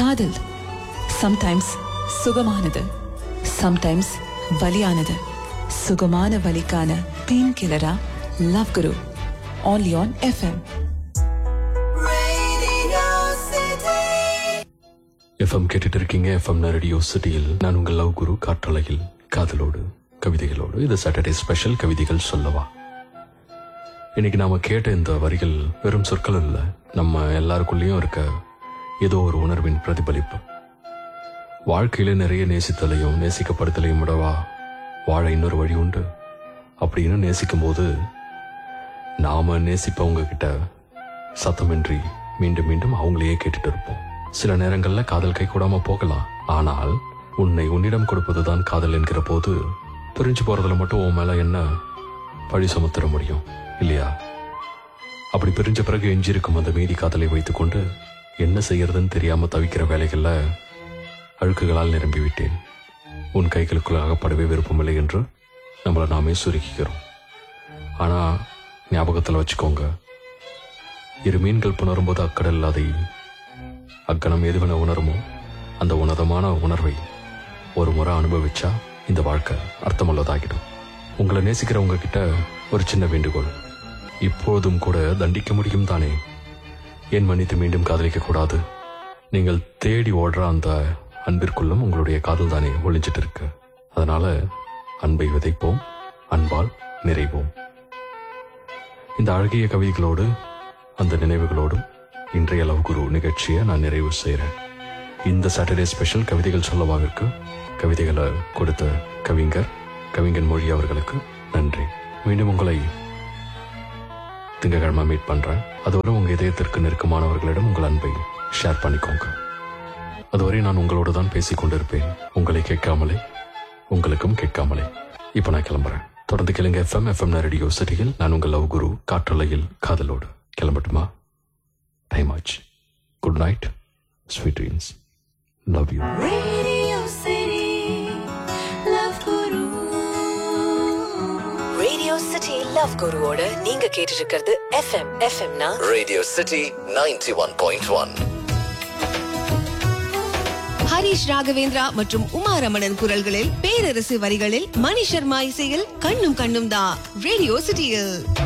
காதல் சம்டைம்ஸ் சுகமானது சம்டைம்ஸ் வலியானது சுகமான வலிக்கான பெயின் கில்லரா love guru only on FM. FM கேட்டுட்டு இருக்கீங்க எஃப்எம் ரேடியோ சிட்டியில் நான் உங்கள் லவ் குரு காற்றலையில் காதலோடு கவிதைகளோடு இது சாட்டர்டே ஸ்பெஷல் கவிதைகள் சொல்லவா இன்னைக்கு நாம கேட்ட இந்த வரிகள் வெறும் சொற்கள் இல்ல நம்ம எல்லாருக்குள்ளேயும் இருக்க ஏதோ ஒரு உணர்வின் பிரதிபலிப்பு வாழ்க்கையில நிறைய நேசித்தலையும் நேசிக்கப்படுத்தலையும் விடவா வாழ இன்னொரு வழி உண்டு அப்படின்னு நேசிக்கும் போது நாம நேசிப்பவங்க கிட்ட சத்தமின்றி மீண்டும் மீண்டும் அவங்களையே கேட்டுட்டு இருப்போம் சில நேரங்கள்ல காதல் கை கூடாம போகலாம் ஆனால் உன்னை உன்னிடம் கொடுப்பதுதான் காதல் என்கிற போது பிரிஞ்சு போறதுல மட்டும் உன் மேல என்ன பழி சுமத்திர முடியும் இல்லையா அப்படி பிரிஞ்ச பிறகு எஞ்சிருக்கும் அந்த மீதி காதலை வைத்துக்கொண்டு என்ன செய்யறதுன்னு தெரியாம தவிக்கிற வேலைகள்ல அழுக்குகளால் நிரம்பி விட்டேன் உன் கைகளுக்குள் அகப்படவே விருப்பமில்லை என்று நம்மளை நாமே சுருக்கிக்கிறோம் ஆனா ஞாபகத்துல வச்சுக்கோங்க இரு மீன்கள் புணரும்போது அக்கடல் அதை அக்கணம் எதுவென உணருமோ அந்த உன்னதமான உணர்வை ஒரு முறை அனுபவிச்சா இந்த வாழ்க்கை அர்த்தமுள்ளதாகிடும் உங்களை நேசிக்கிறவங்க கிட்ட ஒரு சின்ன வேண்டுகோள் இப்போதும் கூட தண்டிக்க முடியும் தானே ஏன் மன்னித்து மீண்டும் காதலிக்க கூடாது நீங்கள் தேடி ஓடுற அந்த அன்பிற்குள்ளும் உங்களுடைய காதல் தானே ஒளிஞ்சிட்டு இருக்கு அதனால அன்பை விதைப்போம் அன்பால் நிறைவோம் இந்த அழகிய கவிதைகளோடு அந்த நினைவுகளோடும் இன்றைய லவ் குரு நிகழ்ச்சியை நான் நிறைவு செய்கிறேன் இந்த சாட்டர்டே ஸ்பெஷல் கவிதைகள் சொல்லவாவிற்கு கவிதைகளை கொடுத்த கவிஞர் கவிஞன் மொழி அவர்களுக்கு நன்றி மீண்டும் உங்களை திங்கக்கிழமை மீட் பண்றேன் அதுவரை உங்க இதயத்திற்கு நெருக்கமானவர்களிடம் உங்கள் அன்பை ஷேர் பண்ணிக்கோங்க அதுவரை நான் உங்களோடு தான் பேசிக் கொண்டிருப்பேன் உங்களை கேட்காமலே உங்களுக்கும் கேட்காமலே இப்ப நான் கிளம்புறேன் தொடர்ந்து கேளுங்க எஃப்எம் எஃப்எம் ரேடியோ சிட்டியில் நான் உங்கள் லவ் குரு காற்றலையில் காதலோடு கிளம்பட்டுமா டைம் ஆச்சு good night sweet dreams love you Radio City, Love Guru. Radio city love குருவோட நீங்க கேட்டு இருக்கிறது எஃப்எம் எஃப்எம்னா Radio City 91.1. ஹரிஷ் ராகவேந்திரா மற்றும் உமா ரமணன் குரல்களில் பேரரசு வரிகளில் மணி சர்மா இசையில் கண்ணும் கண்ணும் தான் ரேடியோ சிட்டியில்